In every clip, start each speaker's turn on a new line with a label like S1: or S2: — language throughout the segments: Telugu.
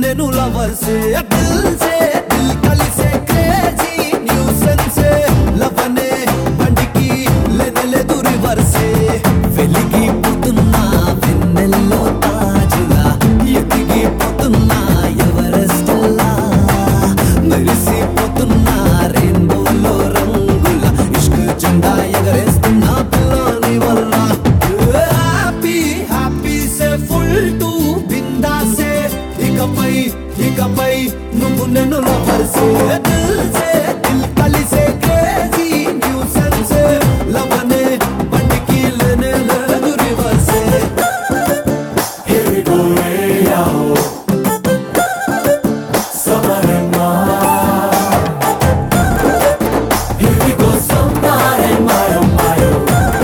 S1: నేను లవర్సే దిల్ సే దిల్ కలిసే క్రేజీ న్యూసెన్సే లవనే బండికి లేనలేదు రివర్సే వెలిగిపోతున్నా వెన్నెల్లో తాజులా ఎదిగిపోతున్నా ఎవరెస్టల్లా మెరిసిపోతున్నా రెయిన్బోలో రంగుల ఇష్క్ జెండా ఎగరేస్తున్నా పిల్లని వల్ల హ్యాపీ హ్యాపీ సే ఫుల్ టు బిందాసే ఇకపై ఇకపై నువ్వు నన్ను లవర్సే దిల్ సే దిల్ కలిసే క్రేజీ న్యూసెన్స్ లవనే బండికి లేనే లేదు రివర్సే
S2: Here we go, hey, yo. Summer and Mar. Here we go, summer and Mar, oh my, oh.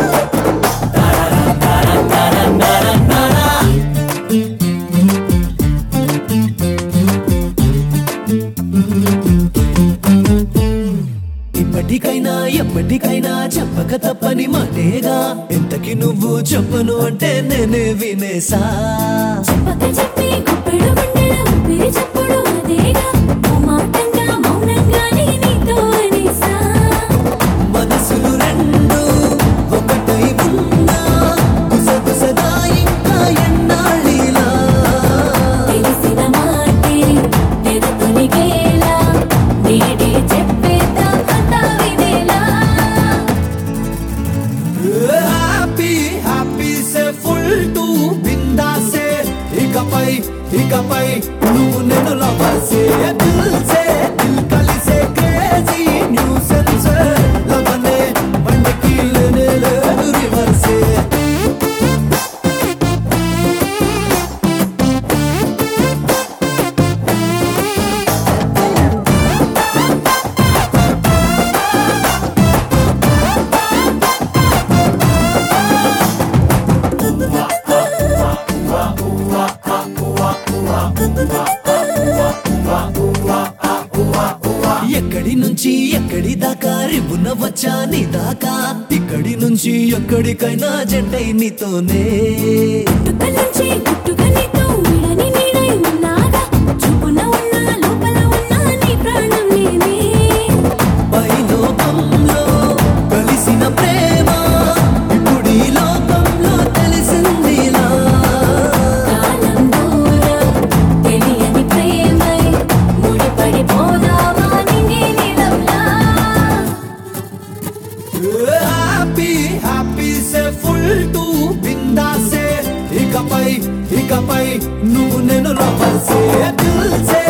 S1: ఇప్పటికైనా ఎప్పటికైనా చెప్పక తప్పని మాటేగా ఎంతకి నువ్వు చెప్పను అంటే నేనే వినేసా
S3: చెప్పక చెప్పి గుప్పెడు గుండెల ఊపిరి చప్పుడు అదేగా ఓ మాటంగా మౌనంగానే నీతో అనేసా
S1: మనసులు రెండు ఒకటై ఉన్నా గుసగుసగా ఇంకా ఎన్నాళ్ళిలా
S3: తెలిసిన మాటే తెర తొలిగేలా నేడే చెప్పేదా కథ వినేలా
S1: హ్యాపీ హ్యాపీ సే ఫుల్ టు బిందాసే ఇకపై ఇకపై నువ్వు నేను లవర్సే దిల్ సే దిల్ కలిసే క్రేజీ న్యూసెన్స్ లవనే బండికి లేనే లేదు రివర్సే ఎక్కడి నుంచి ఎక్కడి దాకా రివ్వున వచ్చా నీ దాకా ఇక్కడి నుంచి ఎక్కడికైనా జంటై నీతోనే
S3: గుట్టుక నుంచి గుట్టుక నీతో విడని నీడై ఉన్నాగా చూపున ఉన్నా లోపల ఉన్నా నీ ప్రాణం నేనే
S1: పై లోకంలో కలిసిన ప్రేమ ఇప్పుడు ఈ లోకంలో తెలిసిందిలా
S3: కాలం దూరం తెలియని ప్రేమై ముడిపడిపోదావా నింగి నీలంలా
S1: హ్యాపీ హ్యాపీ సే ఫుల్ టు బిందాసే ఇకపై ఇకపై నువ్వు నేను లవర్సే దిల్ సే